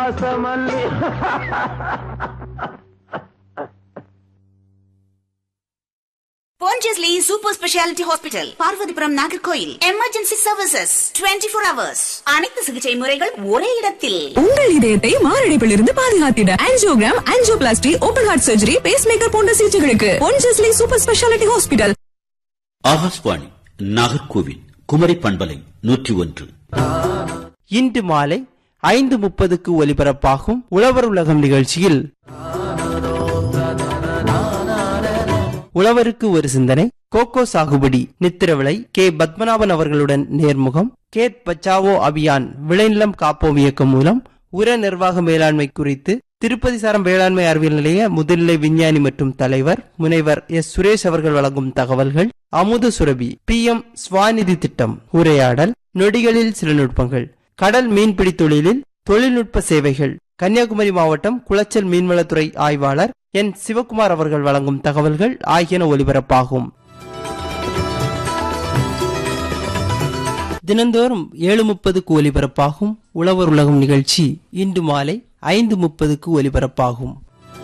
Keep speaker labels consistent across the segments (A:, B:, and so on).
A: வாசமல்லி
B: Pondicherry super speciality hospital Parvathipuram Nagercoil emergency services 24 four hours அனைத்து சிகிச்சை முறைகள் ஒரே இடத்தில்
C: உங்கள் இதயத்தை மாரடைப்பிலிருந்து பாதுகாத்திட angiogram angioplasty open heart surgery pacemaker போன்ற சிகிச்சைகளுக்கு பொன்ஜஸ்லி super speciality hospital
D: Akashvani Nagercoil Kumari பண்பலை நூற்றி ஒன்று
E: இன்று மாலை ஐந்து முப்பதுக்கு ஒலிபரப்பாகும் உழவர் உலகம் நிகழ்ச்சியில் உழவருக்கு ஒரு சிந்தனை கோகோ சாகுபடி நித்திரவிளை கே பத்மநாபன் அவர்களுடன் நேர்முகம் கேட் பச்சாவோ அபியான் விளைநிலம் காப்போம் இயக்கம் மூலம் உர நிர்வாக மேலாண்மை குறித்து திருப்பதி சாரம் வேளாண்மை அறிவியல் நிலைய முதுநிலை விஞ்ஞானி மற்றும் தலைவர் முனைவர் எஸ் சுரேஷ் அவர்கள் வழங்கும் தகவல்கள் அமுத சுரபி பி எம் ஸ்வாநிதி திட்டம் உரையாடல் நொடிகளில் சில நுட்பங்கள் கடல் மீன்பிடி தொழிலில் தொழில்நுட்ப சேவைகள் கன்னியாகுமரி மாவட்டம் குளச்சல் மீன்வளத்துறை ஆய்வாளர் என் சிவகுமார் அவர்கள் வழங்கும் தகவல்கள் ஆகியன ஒலிபரப்பாகும் தினந்தோறும் ஏழு முப்பதுக்கு ஒலிபரப்பாகும் உழவர் உலகம் நிகழ்ச்சி இன்று மாலை ஐந்து முப்பதுக்கு ஒலிபரப்பாகும்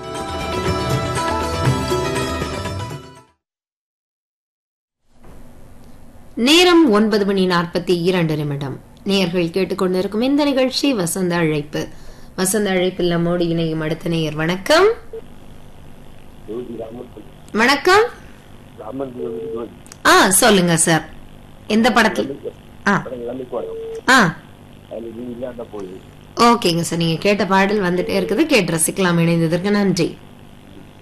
F: நேரம் ஒன்பது மணி நாற்பத்தி இரண்டு நிமிடம் நேயர்கள் கேட்டுக்கொண்டிருக்கும் இந்த நிகழ்ச்சி வசந்த அழைப்பு வசந்த அழைப்பில் நம்மோடு இணையும் அடுத்த நேயர் வணக்கம் வணக்கம் ஆ சொல்லுங்க சார் எந்த படத்தில் ஆ ஆ ஓகேங்க சார் நீங்க கேட்ட பாடல் வந்துட்டே இருக்குது கேட்டு ரசிக்கலாம் இணைந்ததற்கு நன்றி